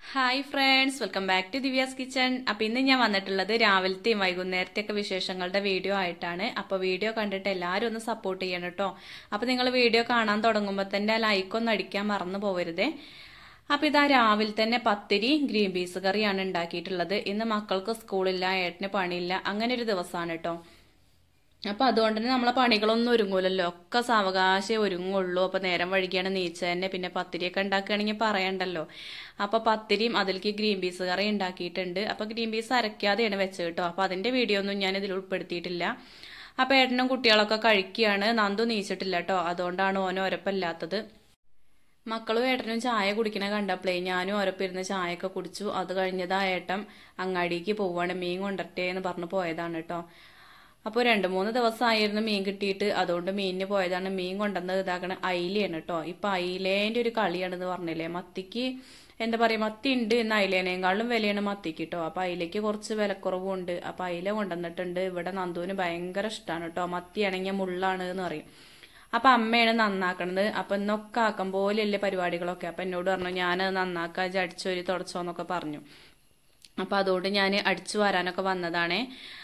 hi friends welcome back to Divya's kitchen അപ്പൊ ഇന്ന് ഞാൻ വന്നിട്ടുള്ളത് രാവിലത്തെയും വൈകുന്നേരത്തെ ഒക്കെ വിശേഷങ്ങളുടെ വീഡിയോ ആയിട്ടാണ് അപ്പൊ വീഡിയോ കണ്ടിട്ട് എല്ലാവരും ഒന്ന് സപ്പോർട്ട് ചെയ്യണം കേട്ടോ അപ്പൊ നിങ്ങൾ വീഡിയോ കാണാൻ തുടങ്ങുമ്പോൾ തന്നെ ലൈക്കൊന്നും അടിക്കാൻ മറന്നു പോകരുതേ അപ്പൊ ഇതാ രാവിലെ തന്നെ പത്തിരി ഗ്രീൻ പീസ് കറിയാണ് ഉണ്ടാക്കിയിട്ടുള്ളത് ഇന്ന് മക്കൾക്ക് സ്കൂളില്ല ഏട്ടന് പണിയില്ല അങ്ങനെ ഒരു ദിവസമാണ് കേട്ടോ അപ്പൊ അതുകൊണ്ട് തന്നെ നമ്മളെ പണികളൊന്നും ഒരുങ്ങൂലല്ലോ ഒക്കെ സാവകാശം ഒരുങ്ങുള്ളൂ അപ്പൊ നേരം വഴിക്കാണ് നീച്ച തന്നെ പിന്നെ പത്തിരിയൊക്കെ ഉണ്ടാക്കുകയാണെങ്കിൽ പറയണ്ടല്ലോ അപ്പൊ പത്തിരിയും അതിലേക്ക് ഗ്രീൻ പീസ് കറി ഉണ്ടാക്കിയിട്ടുണ്ട് അപ്പൊ ഗ്രീൻ പീസ് അരയ്ക്കാതെയാണ് വെച്ചത് കേട്ടോ അപ്പൊ അതിന്റെ വീഡിയോ ഒന്നും ഞാൻ ഇതിൽ ഉൾപ്പെടുത്തിയിട്ടില്ല അപ്പൊ ഏട്ടനും കുട്ടികളൊക്കെ കഴിക്കുകയാണ് നന്ദു നീച്ചിട്ടില്ല കേട്ടോ അതുകൊണ്ടാണ് ഓനോ ഒരപ്പല്ലാത്തത് മക്കളും ഏട്ടനും ചായ കുടിക്കണ കണ്ടപ്പോഴേ ഞാനും ഓരപ്പിരുന്ന് ചായയൊക്കെ കുടിച്ചു അത് കഴിഞ്ഞതാ ഏട്ടൻ അങ്ങാടിക്ക് പോവാണ് മീൻ കൊണ്ടട്ടെ എന്ന് പറഞ്ഞു പോയതാണ് കേട്ടോ അപ്പോൾ രണ്ട് മൂന്ന് ദിവസമായിരുന്നു മീൻ കിട്ടിയിട്ട് അതുകൊണ്ട് മീനിന് പോയതാണ് മീൻ കൊണ്ടുവന്നത് ഇതാക്കണ അയിലയാണ് കേട്ടോ ഇപ്പൊ അയിലേന്റെ ഒരു കളിയാണെന്ന് പറഞ്ഞില്ലേ മത്തിക്ക് എന്താ പറയാ മത്തി ഉണ്ട് എന്ന് അയിലേനേക്കാളും വിലയാണ് മത്തിക്ക് കേട്ടോ അപ്പൊ അയിലേക്ക് കുറച്ച് വിലക്കുറവുണ്ട് അപ്പൊ അയില കൊണ്ടുവന്നിട്ടുണ്ട് ഇവിടെ നന്ദുവിന് ഭയങ്കര ഇഷ്ടമാണ് കേട്ടോ മത്തിയാണെങ്കിൽ മുള്ളാണ് എന്ന് പറയും അപ്പൊ അമ്മയാണ് നന്നാക്കണത് അപ്പൊ ഇന്നൊക്കെ ആക്കം പോലെയല്ലേ പരിപാടികളൊക്കെ അപ്പൊ എന്നോട് പറഞ്ഞു ഞാനത് നന്നാക്കാൻ അടിച്ചൊരു തുടച്ചോന്നൊക്കെ പറഞ്ഞു അപ്പൊ അതുകൊണ്ട് ഞാൻ അടിച്ചു വരാനൊക്കെ വന്നതാണേ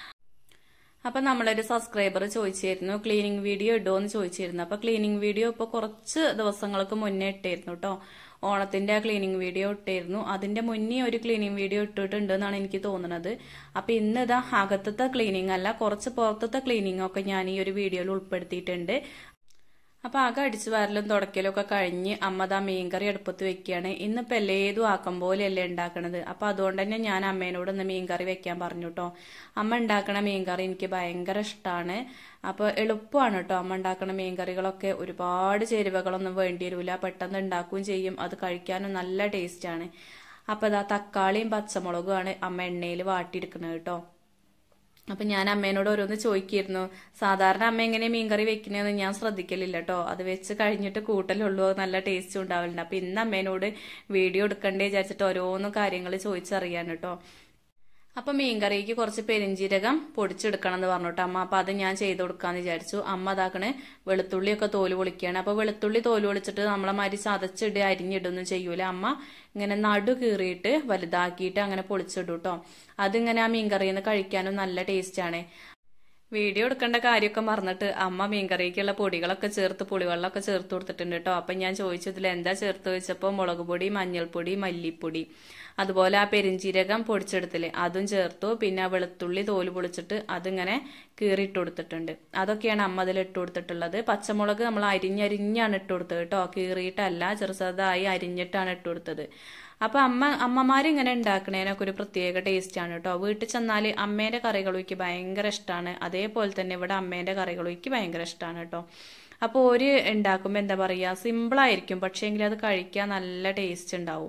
അപ്പൊ നമ്മളൊരു സബ്സ്ക്രൈബർ ചോദിച്ചിരുന്നു ക്ലീനിങ് വീഡിയോ ഇടുമോ എന്ന് ചോദിച്ചിരുന്നു അപ്പൊ ക്ലീനിങ് വീഡിയോ ഇപ്പൊ കുറച്ച് ദിവസങ്ങൾക്ക് മുന്നേ ഇട്ടായിരുന്നു കേട്ടോ ഓണത്തിന്റെ ക്ലീനിങ് വീഡിയോ ഇട്ടായിരുന്നു അതിന്റെ മുന്നേ ഒരു ക്ലീനിങ് വീഡിയോ ഇട്ടിട്ടുണ്ട് എന്നാണ് എനിക്ക് തോന്നുന്നത് അപ്പൊ ഇന്ന് ഇതാ അകത്തത്തെ ക്ലീനിങ് അല്ല കുറച്ച് പുറത്തത്തെ ക്ലീനിങ് ഒക്കെ ഞാൻ ഈ ഒരു വീഡിയോയിൽ ഉൾപ്പെടുത്തിയിട്ടുണ്ട് അപ്പൊ ആകെ അടിച്ചു വാരലും തുടക്കലും ഒക്കെ കഴിഞ്ഞ് അമ്മ ദാ മീൻകറി അടുപ്പത്ത് വെക്കുകയാണ് ഇന്നിപ്പോ എല്ലേതും ആക്കം പോലെയല്ലേ ഉണ്ടാക്കണത് അപ്പൊ അതുകൊണ്ട് തന്നെ ഞാൻ അമ്മേനോട് ഒന്ന് മീൻകറി വെക്കാൻ പറഞ്ഞു കേട്ടോ അമ്മ ഉണ്ടാക്കണ മീൻകറി എനിക്ക് ഭയങ്കര ഇഷ്ടമാണ് അപ്പൊ എളുപ്പമാണ് കേട്ടോ അമ്മ ഉണ്ടാക്കണ മീൻകറികളൊക്കെ ഒരുപാട് ചേരുവകളൊന്നും വേണ്ടി വരില്ല പെട്ടെന്ന് ഉണ്ടാക്കുകയും ചെയ്യും അത് കഴിക്കാനും നല്ല ടേസ്റ്റാണ് അപ്പൊ ഇതാ തക്കാളിയും പച്ചമുളകുമാണ് അമ്മ എണ്ണയിൽ വാട്ടിയെടുക്കുന്നത് കേട്ടോ അപ്പൊ ഞാൻ അമ്മേനോട് ഓരോന്ന് ചോദിക്കായിരുന്നു സാധാരണ അമ്മ എങ്ങനെ മീൻകറി വെക്കണേന്ന് ഞാൻ ശ്രദ്ധിക്കലില്ല കേട്ടോ അത് വെച്ച് കഴിഞ്ഞിട്ട് കൂട്ടലുള്ളൂ നല്ല ടേസ്റ്റ് ഉണ്ടാവലുണ്ട് അപ്പൊ ഇന്ന് അമ്മേനോട് വീഡിയോ എടുക്കണ്ടേ വിചാരിച്ചിട്ട് ഓരോന്നും കാര്യങ്ങൾ ചോദിച്ചറിയാൻ കേട്ടോ അപ്പൊ മീൻകറിക്ക് കുറച്ച് പെരിഞ്ചീരകം പൊടിച്ചെടുക്കണം എന്ന് പറഞ്ഞിട്ട് അമ്മ അപ്പൊ അത് ഞാൻ ചെയ്ത് കൊടുക്കാന്ന് വിചാരിച്ചു അമ്മ അതാക്കണ് വെളുത്തുള്ളിയൊക്കെ തോല് പൊളിക്കുകയാണ് അപ്പൊ വെളുത്തുള്ളി തോല് പൊളിച്ചിട്ട് നമ്മളെ മാതിരി ചതച്ചിട്ട് അരിഞ്ഞിടൊന്നും ചെയ്യൂല അമ്മ ഇങ്ങനെ നടു കീറിയിട്ട് വലുതാക്കിയിട്ട് അങ്ങനെ പൊളിച്ചിടും കേട്ടോ അതിങ്ങനെ ആ മീൻകറിയിൽ നിന്ന് കഴിക്കാനും നല്ല ടേസ്റ്റാണ് വീഡിയോ എടുക്കേണ്ട കാര്യമൊക്കെ മറന്നിട്ട് അമ്മ മീൻകറിക്കുള്ള പൊടികളൊക്കെ ചേർത്ത് പുളിവെള്ളമൊക്കെ ചേർത്ത് കൊടുത്തിട്ടുണ്ട് കേട്ടോ അപ്പൊ ഞാൻ ചോദിച്ചു ഇതിൽ എന്താ ചേർത്ത് വെച്ചപ്പോൾ മുളക് പൊടി മഞ്ഞൾപ്പൊടി മല്ലിപ്പൊടി അതുപോലെ ആ പെരിഞ്ചീരകം പൊടിച്ചെടുത്തില്ലേ അതും ചേർത്തു പിന്നെ ആ വെളുത്തുള്ളി തോല് പൊളിച്ചിട്ട് അതിങ്ങനെ കീറിയിട്ട് കൊടുത്തിട്ടുണ്ട് അതൊക്കെയാണ് അമ്മ അതിൽ ഇട്ട് കൊടുത്തിട്ടുള്ളത് പച്ചമുളക് നമ്മൾ അരിഞ്ഞരിഞ്ഞാണ് ഇട്ട് കൊടുത്തത് കേട്ടോ കീറിയിട്ടല്ല ചെറുതായി അരിഞ്ഞിട്ടാണ് ഇട്ട് കൊടുത്തത് അപ്പൊ അമ്മ അമ്മമാരിങ്ങനെ ഉണ്ടാക്കണേനൊക്കെ ഒരു പ്രത്യേക ടേസ്റ്റ് ആണ് കേട്ടോ വീട്ടിൽ ചെന്നാൽ അമ്മേന്റെ കറികളും എനിക്ക് ഭയങ്കര ഇഷ്ടമാണ് അതേപോലെ തന്നെ ഇവിടെ അമ്മേന്റെ കറികളും എനിക്ക് ഭയങ്കര ഇഷ്ടമാണ് കേട്ടോ അപ്പോൾ ഒരു ഉണ്ടാക്കുമ്പോൾ എന്താ പറയുക സിമ്പിളായിരിക്കും പക്ഷേങ്കിൽ അത് കഴിക്കാൻ നല്ല ടേസ്റ്റ് ഉണ്ടാവും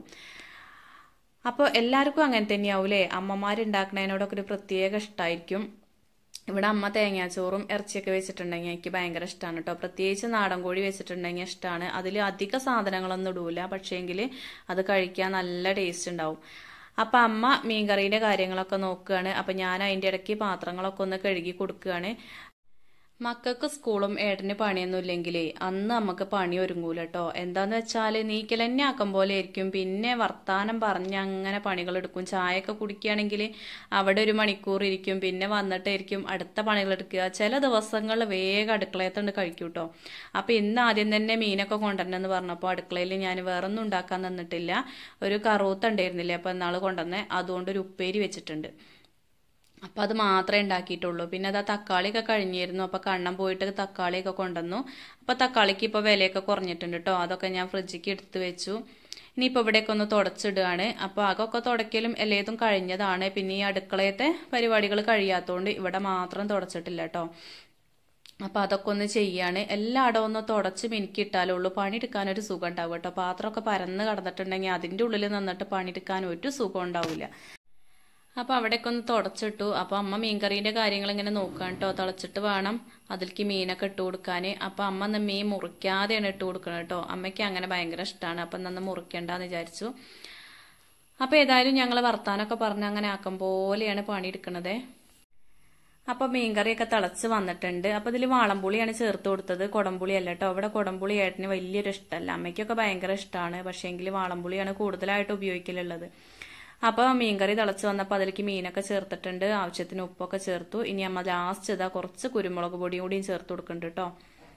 അപ്പോൾ എല്ലാവർക്കും അങ്ങനെ തന്നെയാവൂലേ അമ്മമാരുണ്ടാക്കണതിനോടൊക്കെ ഒരു പ്രത്യേക ഇഷ്ടമായിരിക്കും ഇവിടെ അമ്മ തേങ്ങാച്ചോറും ഇറച്ചിയൊക്കെ വെച്ചിട്ടുണ്ടെങ്കിൽ എനിക്ക് ഭയങ്കര ഇഷ്ടമാണ് കേട്ടോ പ്രത്യേകിച്ച് നാടൻ കോഴി വെച്ചിട്ടുണ്ടെങ്കിൽ ഇഷ്ടമാണ് അതിൽ അധിക സാധനങ്ങളൊന്നും ഇടൂല പക്ഷേങ്കിൽ അത് കഴിക്കാൻ നല്ല ടേസ്റ്റ് ഉണ്ടാവും അപ്പം അമ്മ മീൻകറീൻ്റെ കാര്യങ്ങളൊക്കെ നോക്കുകയാണ് അപ്പം ഞാൻ അതിൻ്റെ ഇടയ്ക്ക് പാത്രങ്ങളൊക്കെ ഒന്ന് കഴുകി കൊടുക്കുകയാണ് മക്കൾക്ക് സ്കൂളും ഏട്ടന് പണിയൊന്നും ഇല്ലെങ്കിലേ അന്ന് നമുക്ക് പണി ഒരുങ്ങൂല കേട്ടോ എന്താന്ന് വെച്ചാൽ നീക്കൽ തന്നെ ആക്കം പോലെ ആയിരിക്കും പിന്നെ വർത്താനം പറഞ്ഞ് അങ്ങനെ പണികൾ എടുക്കും ചായയൊക്കെ കുടിക്കുകയാണെങ്കിൽ അവിടെ ഒരു മണിക്കൂർ ഇരിക്കും പിന്നെ വന്നിട്ടായിരിക്കും അടുത്ത പണികൾ എടുക്കുക ചില ദിവസങ്ങളിൽ വേഗം അടുക്കളയത്തുണ്ട് കഴിക്കും കേട്ടോ അപ്പം ഇന്ന് ആദ്യം തന്നെ മീനൊക്കെ കൊണ്ടുവരണമെന്ന് പറഞ്ഞപ്പോൾ അടുക്കളയിൽ ഞാൻ വേറെ ഒന്നും ഉണ്ടാക്കാൻ നിന്നിട്ടില്ല ഒരു കറൂത്ത ഉണ്ടായിരുന്നില്ലേ അപ്പം എന്നാൾ കൊണ്ടുവന്നേ അതുകൊണ്ട് ഒരു ഉപ്പേരി വെച്ചിട്ടുണ്ട് അപ്പം അത് മാത്രമേ ഉണ്ടാക്കിയിട്ടുള്ളൂ പിന്നെ അത് ആ തക്കാളിയൊക്കെ കഴിഞ്ഞിരുന്നു അപ്പം കണ്ണം പോയിട്ട് തക്കാളിയൊക്കെ കൊണ്ടുവന്നു അപ്പം തക്കാളിക്ക് ഇപ്പോൾ വിലയൊക്കെ കുറഞ്ഞിട്ടുണ്ട് കേട്ടോ അതൊക്കെ ഞാൻ ഫ്രിഡ്ജിക്ക് എടുത്ത് വെച്ചു ഇനിയിപ്പോൾ ഇവിടെയൊക്കെ ഒന്ന് തുടച്ചിടുകയാണ് അപ്പോൾ അതൊക്കെ തുടയ്ക്കലും എല്ലാതും കഴിഞ്ഞതാണ് പിന്നെ ഈ അടുക്കളയത്തെ പരിപാടികൾ കഴിയാത്തതുകൊണ്ട് ഇവിടെ മാത്രം തുടച്ചിട്ടില്ല കേട്ടോ അപ്പോൾ അതൊക്കെ ഒന്ന് ചെയ്യാണ് എല്ലായിടവും ഒന്ന് തുടച്ച് മിനുക്കിയിട്ടാലുള്ളൂ പണിയെടുക്കാനൊരു സുഖം ഉണ്ടാവും കേട്ടോ പാത്രമൊക്കെ പരന്ന് കിടന്നിട്ടുണ്ടെങ്കിൽ അതിൻ്റെ ഉള്ളിൽ നിന്നിട്ട് പണിയെടുക്കാൻ ഒരു സുഖം ഉണ്ടാവില്ല അപ്പോൾ അവിടെയൊക്കെ ഒന്ന് തുടച്ചിട്ടു അപ്പോൾ അമ്മ മീൻകറീൻ്റെ കാര്യങ്ങൾ ഇങ്ങനെ നോക്കാൻ കേട്ടോ തിളച്ചിട്ട് വേണം അതിലേക്ക് മീനൊക്കെ ഇട്ട് കൊടുക്കാൻ അപ്പോൾ അമ്മ ഒന്ന് മീൻ മുറിക്കാതെയാണ് ഇട്ട് കൊടുക്കണം കേട്ടോ അമ്മയ്ക്ക് അങ്ങനെ ഭയങ്കര ഇഷ്ടമാണ് അപ്പം നന്ന് മുറിക്കണ്ടെന്ന് വിചാരിച്ചു അപ്പോൾ ഏതായാലും ഞങ്ങൾ വർത്താനൊക്കെ പറഞ്ഞ് അങ്ങനെ ആക്കും പോലെയാണ് പണിയെടുക്കണത് അപ്പൊ മീൻകറിയൊക്കെ തിളച്ച് വന്നിട്ടുണ്ട് അപ്പൊ ഇതിൽ വാളംപുളിയാണ് ചേർത്ത് കൊടുത്തത് കൊടംപുളി അല്ല കേട്ടോ ഇവിടെ കൊടംപുളി ഏട്ടന് വലിയൊരു ഇഷ്ടമല്ല അമ്മയ്ക്കൊക്കെ ഭയങ്കര ഇഷ്ടമാണ് പക്ഷേങ്കിൽ വാളംപുളിയാണ് കൂടുതലായിട്ട് ഉപയോഗിക്കലുള്ളത് അപ്പൊ മീൻകറി തിളച്ച് വന്നപ്പോൾ അതിലേക്ക് മീനൊക്കെ ചേർത്തിട്ടുണ്ട് ആവശ്യത്തിന് ഉപ്പൊക്കെ ചേർത്തു ഇനി അമ്മ ലാസ്റ്റ് ഇതാ കുറച്ച് കുരുമുളക് പൊടിയും കൂടിയും ചേർത്ത് കൊടുക്കുന്നുണ്ട് കേട്ടോ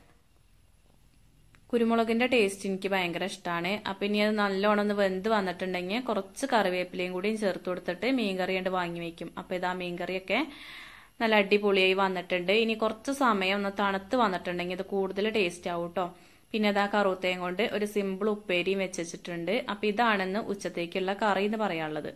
കുരുമുളകിന്റെ ടേസ്റ്റ് എനിക്ക് ഭയങ്കര ഇഷ്ടമാണ് അപ്പൊ ഇനി അത് നല്ലോണം ഒന്ന് വെന്ത് വന്നിട്ടുണ്ടെങ്കിൽ കുറച്ച് കറിവേപ്പിലയും കൂടിയും ചേർത്ത് കൊടുത്തിട്ട് മീൻകറി കണ്ട് വാങ്ങി വെക്കും അപ്പൊ ഇതാ മീൻകറിയൊക്കെ നല്ല അടിപൊളിയായി വന്നിട്ടുണ്ട് ഇനി കുറച്ച് സമയം ഒന്ന് തണുത്ത് വന്നിട്ടുണ്ടെങ്കിൽ ഇത് കൂടുതൽ ടേസ്റ്റ് ആവും കേട്ടോ പിന്നെ അതാ കറുത്തയും കൊണ്ട് ഒരു സിമ്പിൾ ഉപ്പേരിയും വെച്ചിട്ടുണ്ട് അപ്പൊ ഇതാണെന്ന് ഉച്ചത്തേക്കുള്ള കറി എന്ന് പറയാനുള്ളത്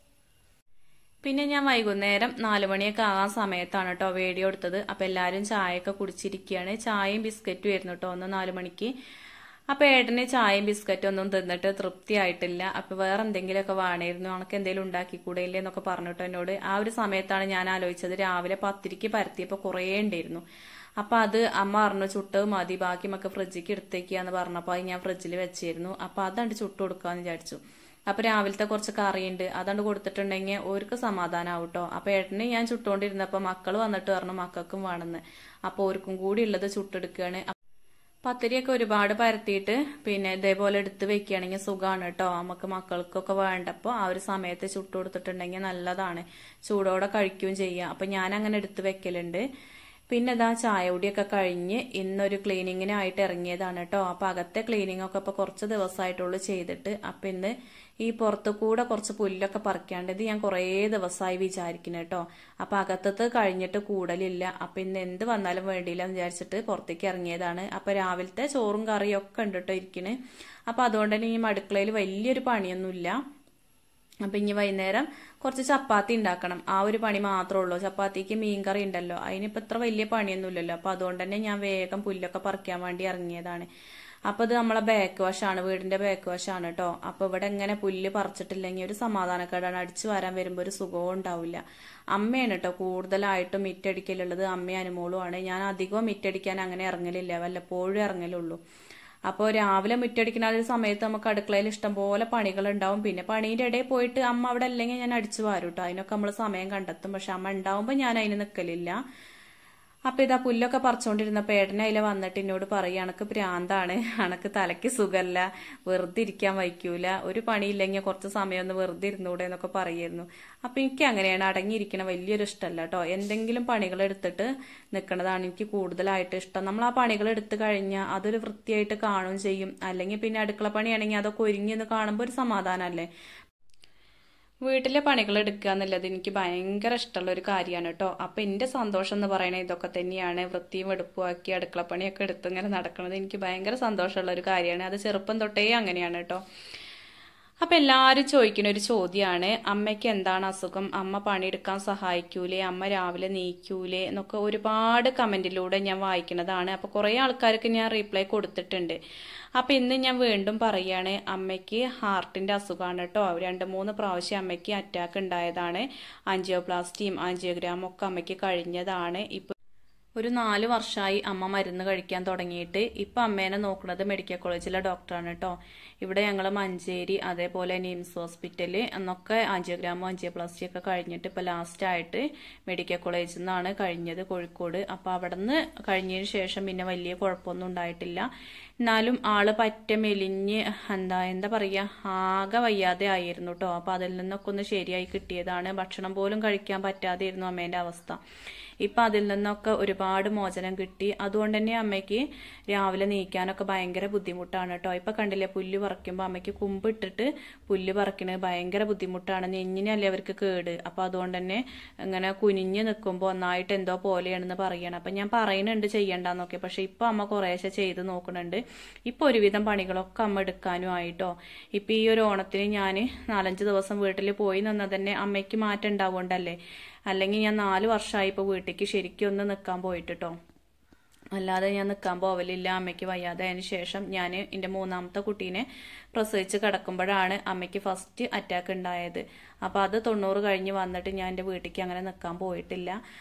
പിന്നെ ഞാൻ വൈകുന്നേരം നാലു മണിയൊക്കെ ആകാൻ സമയത്താണ് കേട്ടോ വീഡിയോ എടുത്തത് അപ്പൊ എല്ലാവരും ചായയൊക്കെ കുടിച്ചിരിക്കുകയാണ് ചായയും ബിസ്ക്കറ്റും ആയിരുന്നു കേട്ടോ ഒന്ന് നാലു മണിക്ക് അപ്പൊ ഏട്ടന് ചായയും ബിസ്ക്കറ്റും ഒന്നും തിന്നിട്ട് തൃപ്തിയായിട്ടില്ല അപ്പൊ വേറെ എന്തെങ്കിലുമൊക്കെ വേണമായിരുന്നു ഉണക്ക് എന്തെങ്കിലും ഉണ്ടാക്കിക്കൂടെ ഇല്ലേ എന്നൊക്കെ പറഞ്ഞിട്ടോ എന്നോട് ആ ഒരു സമയത്താണ് ഞാൻ ആലോചിച്ചത് രാവിലെ പത്തിരിക്ക് പരത്തിയപ്പോൾ കുറേ ഉണ്ടായിരുന്നു അപ്പൊ അത് അമ്മ പറഞ്ഞു ചുട്ടത് മതി ബാക്കി നമുക്ക് ഫ്രിഡ്ജിക്ക് എടുത്തേക്കാന്ന് പറഞ്ഞപ്പോൾ അത് ഞാൻ ഫ്രിഡ്ജിൽ വെച്ചിരുന്നു അപ്പൊ അതണ്ട് ചുട്ടു കൊടുക്കാന്ന് വിചാരിച്ചു അപ്പൊ രാവിലത്തെ കുറച്ച് കറിയുണ്ട് അതണ്ട് കൊടുത്തിട്ടുണ്ടെങ്കിൽ ഓർക്ക് സമാധാനമാവും കേട്ടോ അപ്പൊ ഏട്ടന് ഞാൻ ചുട്ടുകൊണ്ടിരുന്നപ്പോ മക്കൾ വന്നിട്ട് പറഞ്ഞു മക്കൾക്കും വേണമെന്ന് അപ്പൊ ഓർക്കും കൂടി ഉള്ളത് ചുട്ടെടുക്കുകയാണ് പത്തിരിയൊക്കെ ഒരുപാട് പരത്തിയിട്ട് പിന്നെ ഇതേപോലെ എടുത്ത് വെക്കുകയാണെങ്കിൽ സുഖമാണ് കേട്ടോ നമുക്ക് മക്കൾക്കൊക്കെ വേണ്ടപ്പോൾ ആ ഒരു സമയത്ത് ചുട്ടു കൊടുത്തിട്ടുണ്ടെങ്കിൽ നല്ലതാണ് ചൂടോടെ കഴിക്കുകയും ചെയ്യാം അപ്പൊ ഞാൻ അങ്ങനെ എടുത്ത് വെക്കലുണ്ട് പിന്നെ ഇതാ ചായ കുടിയൊക്കെ കഴിഞ്ഞ് ഇന്നൊരു ക്ലീനിങ്ങിനായിട്ട് ഇറങ്ങിയതാണ് കേട്ടോ അപ്പൊ അകത്തെ ക്ലീനിങ് ഒക്കെ ഇപ്പൊ കുറച്ച് ദിവസമായിട്ടുള്ളൂ ചെയ്തിട്ട് അപ്പൊ ഇന്ന് ഈ പുറത്തു കൂടെ കുറച്ച് പുല്ലൊക്കെ പറിക്കാണ്ട് ഇത് ഞാൻ കുറേ ദിവസമായി വിചാരിക്കുന്നു കേട്ടോ അപ്പൊ അകത്തത് കഴിഞ്ഞിട്ട് കൂടലില്ല അപ്പൊ ഇന്ന് എന്ത് വന്നാലും വേണ്ടിയില്ല എന്ന് വിചാരിച്ചിട്ട് പുറത്തേക്ക് ഇറങ്ങിയതാണ് അപ്പൊ രാവിലത്തെ ചോറും കറിയും ഒക്കെ ഉണ്ട് കേട്ടോ ഇരിക്കണ് അപ്പൊ അതുകൊണ്ട് തന്നെ ഈ അടുക്കളയിൽ വലിയൊരു പണിയൊന്നുമില്ല അപ്പൊ ഇനി വൈകുന്നേരം കുറച്ച് ചപ്പാത്തി ഉണ്ടാക്കണം ആ ഒരു പണി മാത്രമേ ഉള്ളൂ ചപ്പാത്തിക്ക് മീൻകറി ഉണ്ടല്ലോ അതിനിപ്പോ ഇത്ര വലിയ പണിയൊന്നുമില്ലല്ലോ അപ്പൊ അതുകൊണ്ട് തന്നെ ഞാൻ വേഗം പുല്ലൊക്കെ പറിക്കാൻ വേണ്ടി ഇറങ്ങിയതാണ് അപ്പൊ ഇത് നമ്മളെ ബാക്ക് വശാണ് വീടിന്റെ ബാക്ക് വശാണ് കേട്ടോ അപ്പൊ ഇവിടെ എങ്ങനെ പുല്ല് പറിച്ചിട്ടില്ലെങ്കിൽ ഒരു സമാധാനക്കേടാണ് അടിച്ചു വരാൻ വരുമ്പോ ഒരു സുഖവും ഉണ്ടാവില്ല അമ്മയാണ് കേട്ടോ കൂടുതലായിട്ടും മിറ്റടിക്കലുള്ളത് അമ്മയും അനുമോളുമാണ് ഞാൻ അധികവും മിറ്റടിക്കാൻ അങ്ങനെ ഇറങ്ങലില്ല വല്ലപ്പോഴും ഇറങ്ങലുള്ളൂ അപ്പോൾ രാവിലെ മുറ്റടിക്കുന്ന ഒരു സമയത്ത് നമുക്ക് അടുക്കളയിൽ ഇഷ്ടംപോലെ പണികൾ ഉണ്ടാവും പിന്നെ പണീന്റെ ഇടയിൽ പോയിട്ട് അമ്മ അവിടെ അല്ലെങ്കിൽ ഞാൻ അടിച്ചു വാരും കേട്ടോ അതിനൊക്കെ നമ്മൾ സമയം കണ്ടെത്തും പക്ഷെ അമ്മ ഉണ്ടാവുമ്പോൾ ഞാൻ അതിന് നിൽക്കലില്ല അപ്പൊ ഇതാ പുല്ലൊക്കെ പറിച്ചുകൊണ്ടിരുന്നപ്പോ ഏട്ടനെ അതിലെ വന്നിട്ട് എന്നോട് പറയും അണക്ക് ഭ്രാന്താണ് അണക്ക് തലയ്ക്ക് സുഖമല്ല വെറുതെ ഇരിക്കാൻ വയ്ക്കൂല ഒരു പണിയില്ലെങ്കിൽ കുറച്ച് സമയം ഒന്ന് വെറുതെ ഇരുന്നൂടെ എന്നൊക്കെ പറയായിരുന്നു അപ്പൊ എനിക്ക് അങ്ങനെയാണ് അടങ്ങിയിരിക്കണ വലിയൊരു ഇഷ്ടമല്ല കേട്ടോ എന്തെങ്കിലും പണികൾ എടുത്തിട്ട് നിൽക്കുന്നതാണ് എനിക്ക് കൂടുതലായിട്ട് ഇഷ്ടം നമ്മൾ ആ പണികൾ എടുത്തു കഴിഞ്ഞാൽ അതൊരു വൃത്തിയായിട്ട് കാണുകയും ചെയ്യും അല്ലെങ്കിൽ പിന്നെ അടുക്കള പണിയാണെങ്കിൽ അതൊക്കെ ഒരുങ്ങി എന്ന് കാണുമ്പോൾ ഒരു സമാധാനമല്ലേ വീട്ടിലെ പണികൾ എടുക്കുക എന്നുള്ളത് എനിക്ക് ഭയങ്കര ഇഷ്ടമുള്ള ഒരു കാര്യമാണ് കേട്ടോ അപ്പം എൻ്റെ സന്തോഷം എന്ന് പറയുന്നത് ഇതൊക്കെ തന്നെയാണ് വൃത്തിയും വെടുപ്പുമാക്കി അടുക്കളപ്പണിയൊക്കെ എടുത്ത് ഇങ്ങനെ നടക്കുന്നത് എനിക്ക് ഭയങ്കര സന്തോഷമുള്ള ഒരു കാര്യമാണ് അത് ചെറുപ്പം തൊട്ടേ അങ്ങനെയാണ് കേട്ടോ അപ്പം എല്ലാവരും ചോദിക്കുന്ന ഒരു ചോദ്യമാണ് അമ്മയ്ക്ക് എന്താണ് അസുഖം അമ്മ പണിയെടുക്കാൻ സഹായിക്കൂലേ അമ്മ രാവിലെ നീക്കൂലേ എന്നൊക്കെ ഒരുപാട് കമൻറ്റിലൂടെ ഞാൻ വായിക്കുന്നതാണ് അപ്പോൾ കുറേ ആൾക്കാർക്ക് ഞാൻ റീപ്ലൈ കൊടുത്തിട്ടുണ്ട് അപ്പം ഇന്ന് ഞാൻ വീണ്ടും പറയുകയാണ് അമ്മയ്ക്ക് ഹാർട്ടിൻ്റെ അസുഖമാണ് കേട്ടോ രണ്ട് മൂന്ന് പ്രാവശ്യം അമ്മയ്ക്ക് അറ്റാക്ക് ഉണ്ടായതാണ് ആൻജിയോപ്ലാസ്റ്റിയും ആൻജിയോഗ്രാമും ഒക്കെ അമ്മയ്ക്ക് കഴിഞ്ഞതാണ് ഇപ്പം ഒരു നാല് വർഷമായി അമ്മ മരുന്ന് കഴിക്കാൻ തുടങ്ങിയിട്ട് ഇപ്പം അമ്മേനെ നോക്കുന്നത് മെഡിക്കൽ കോളേജിലെ ഡോക്ടറാണ് കേട്ടോ ഇവിടെ ഞങ്ങൾ മഞ്ചേരി അതേപോലെ നിംസ് ഹോസ്പിറ്റല് എന്നൊക്കെ ആൻജിയോഗ്രാമോ ആൻജിയോപ്ലാസ്റ്റി ഒക്കെ കഴിഞ്ഞിട്ട് ഇപ്പോൾ ലാസ്റ്റായിട്ട് മെഡിക്കൽ കോളേജിൽ നിന്നാണ് കഴിഞ്ഞത് കോഴിക്കോട് അപ്പോൾ അവിടെ നിന്ന് കഴിഞ്ഞതിന് ശേഷം പിന്നെ വലിയ കുഴപ്പമൊന്നും ഉണ്ടായിട്ടില്ല എന്നാലും ആള് പറ്റ മെലിഞ്ഞ് എന്താ എന്താ പറയുക ആകെ വയ്യാതെ ആയിരുന്നു കേട്ടോ അപ്പോൾ അതിൽ നിന്നൊക്കെ ഒന്ന് ശരിയായി കിട്ടിയതാണ് ഭക്ഷണം പോലും കഴിക്കാൻ പറ്റാതെയിരുന്നു അമ്മേൻ്റെ അവസ്ഥ ഇപ്പം അതിൽ നിന്നൊക്കെ ഒരുപാട് മോചനം കിട്ടി അതുകൊണ്ട് തന്നെ അമ്മയ്ക്ക് രാവിലെ നീക്കാനൊക്കെ ഭയങ്കര ബുദ്ധിമുട്ടാണ് കേട്ടോ ഇപ്പം കണ്ടില്ലേ പുല്ല് പറിക്കുമ്പോൾ അമ്മയ്ക്ക് കുമ്പിട്ടിട്ട് പുല്ല് പറിക്കണത് ഭയങ്കര ബുദ്ധിമുട്ടാണ് നെഞ്ഞിനല്ലേ അവർക്ക് കേട് അപ്പം അതുകൊണ്ട് തന്നെ ഇങ്ങനെ കുനിഞ്ഞ് നിൽക്കുമ്പോൾ ഒന്നായിട്ട് എന്തോ പോലെയാണെന്ന് പറയണം അപ്പം ഞാൻ പറയുന്നുണ്ട് ചെയ്യണ്ടെന്നൊക്കെ പക്ഷെ ഇപ്പം അമ്മ കുറേശ്ശെ ചെയ്ത് നോക്കുന്നുണ്ട് ഇപ്പം ഒരുവിധം പണികളൊക്കെ അമ്മ എടുക്കാനും ആയിട്ടോ ഇപ്പം ഈ ഒരു ഓണത്തിന് ഞാൻ നാലഞ്ച് ദിവസം വീട്ടിൽ പോയി നിന്നാൽ തന്നെ അമ്മയ്ക്ക് മാറ്റം ഉണ്ടാവുകൊണ്ടല്ലേ അല്ലെങ്കിൽ ഞാൻ നാല് വർഷമായി ഇപ്പോൾ വീട്ടിലേക്ക് ശരിക്കും ഒന്ന് നിൽക്കാൻ പോയിട്ടോ അല്ലാതെ ഞാൻ നിൽക്കാൻ പോവലില്ല അമ്മയ്ക്ക് വയ്യാതെ അതിന് ശേഷം ഞാൻ എൻ്റെ മൂന്നാമത്തെ കുട്ടീനെ പ്രസവിച്ച് കിടക്കുമ്പോഴാണ് അമ്മയ്ക്ക് ഫസ്റ്റ് അറ്റാക്ക് ഉണ്ടായത് അപ്പോൾ അത് തൊണ്ണൂറ് കഴിഞ്ഞ് വന്നിട്ട് ഞാൻ എൻ്റെ വീട്ടിലേക്ക് അങ്ങനെ നിൽക്കാൻ പോയിട്ടില്ല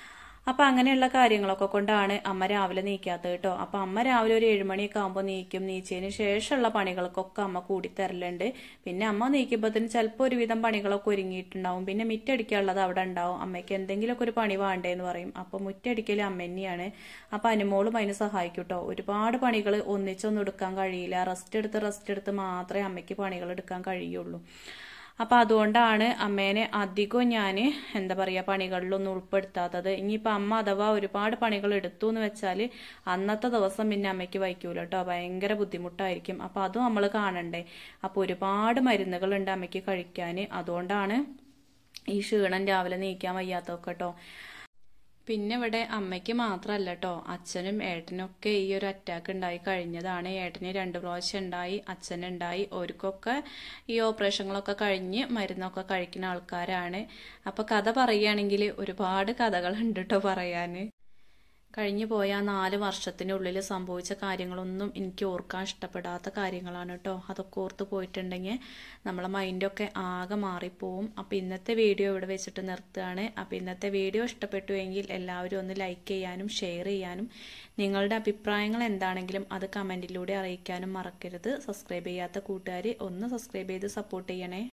അപ്പം അങ്ങനെയുള്ള കാര്യങ്ങളൊക്കെ കൊണ്ടാണ് അമ്മ രാവിലെ നീക്കാത്തത് കേട്ടോ അപ്പം അമ്മ രാവിലെ ഒരു ഏഴുമണിയൊക്കെ ആകുമ്പോൾ നീക്കും നീച്ചതിന് ശേഷമുള്ള പണികൾക്കൊക്കെ അമ്മ കൂടി തരലുണ്ട് പിന്നെ അമ്മ നീക്കുമ്പോഴത്തേന് ചിലപ്പോൾ ഒരുവിധം പണികളൊക്കെ ഒരുങ്ങിയിട്ടുണ്ടാവും പിന്നെ മിറ്റടിക്കാനുള്ളത് അവിടെ ഉണ്ടാവും അമ്മയ്ക്ക് എന്തെങ്കിലുമൊക്കെ ഒരു പണി വേണ്ടേന്ന് പറയും അപ്പോൾ മുറ്റടിക്കൽ അമ്മ തന്നെയാണ് അപ്പം അനുമോളും അതിന് സഹായിക്കും കേട്ടോ ഒരുപാട് പണികൾ ഒന്നിച്ചൊന്നും എടുക്കാൻ കഴിയില്ല റെസ്റ്റ് എടുത്ത് റെസ്റ്റ് എടുത്ത് മാത്രമേ അമ്മയ്ക്ക് പണികൾ എടുക്കാൻ കഴിയുള്ളൂ അപ്പം അതുകൊണ്ടാണ് അമ്മേനെ അധികവും ഞാൻ എന്താ പറയുക പണികളിലൊന്നും ഉൾപ്പെടുത്താത്തത് ഇനിയിപ്പോൾ അമ്മ അഥവാ ഒരുപാട് പണികൾ എടുത്തു എന്ന് വെച്ചാൽ അന്നത്തെ ദിവസം പിന്നെ അമ്മയ്ക്ക് വയ്ക്കൂല കേട്ടോ ഭയങ്കര ബുദ്ധിമുട്ടായിരിക്കും അപ്പോൾ അതും നമ്മൾ കാണണ്ടേ അപ്പോൾ ഒരുപാട് മരുന്നുകളുണ്ട് അമ്മയ്ക്ക് കഴിക്കാൻ അതുകൊണ്ടാണ് ഈ ക്ഷീണം രാവിലെ നീക്കാൻ വയ്യാത്തതൊക്കെ കേട്ടോ പിന്നെ ഇവിടെ അമ്മയ്ക്ക് മാത്രമല്ല കേട്ടോ അച്ഛനും ഏട്ടനും ഒക്കെ ഈ ഒരു അറ്റാക്ക് ഉണ്ടായി കഴിഞ്ഞതാണ് ഏട്ടന് രണ്ട് പ്രാവശ്യം ഉണ്ടായി അച്ഛനുണ്ടായി അവർക്കൊക്കെ ഈ ഓപ്പറേഷങ്ങളൊക്കെ കഴിഞ്ഞ് മരുന്നൊക്കെ കഴിക്കുന്ന ആൾക്കാരാണ് അപ്പോൾ കഥ പറയുകയാണെങ്കിൽ ഒരുപാട് കഥകളുണ്ട് കേട്ടോ പറയാൻ കഴിഞ്ഞു പോയ ആ നാല് വർഷത്തിനുള്ളിൽ സംഭവിച്ച കാര്യങ്ങളൊന്നും എനിക്ക് ഓർക്കാൻ ഇഷ്ടപ്പെടാത്ത കാര്യങ്ങളാണ് കേട്ടോ അതൊക്കെ ഓർത്ത് പോയിട്ടുണ്ടെങ്കിൽ നമ്മളെ മൈൻഡൊക്കെ ആകെ മാറിപ്പോവും അപ്പോൾ ഇന്നത്തെ വീഡിയോ ഇവിടെ വെച്ചിട്ട് നിർത്തുകയാണ് അപ്പോൾ ഇന്നത്തെ വീഡിയോ ഇഷ്ടപ്പെട്ടുവെങ്കിൽ എല്ലാവരും ഒന്ന് ലൈക്ക് ചെയ്യാനും ഷെയർ ചെയ്യാനും നിങ്ങളുടെ അഭിപ്രായങ്ങൾ എന്താണെങ്കിലും അത് കമൻറ്റിലൂടെ അറിയിക്കാനും മറക്കരുത് സബ്സ്ക്രൈബ് ചെയ്യാത്ത കൂട്ടുകാർ ഒന്ന് സബ്സ്ക്രൈബ് ചെയ്ത് സപ്പോർട്ട് ചെയ്യണേ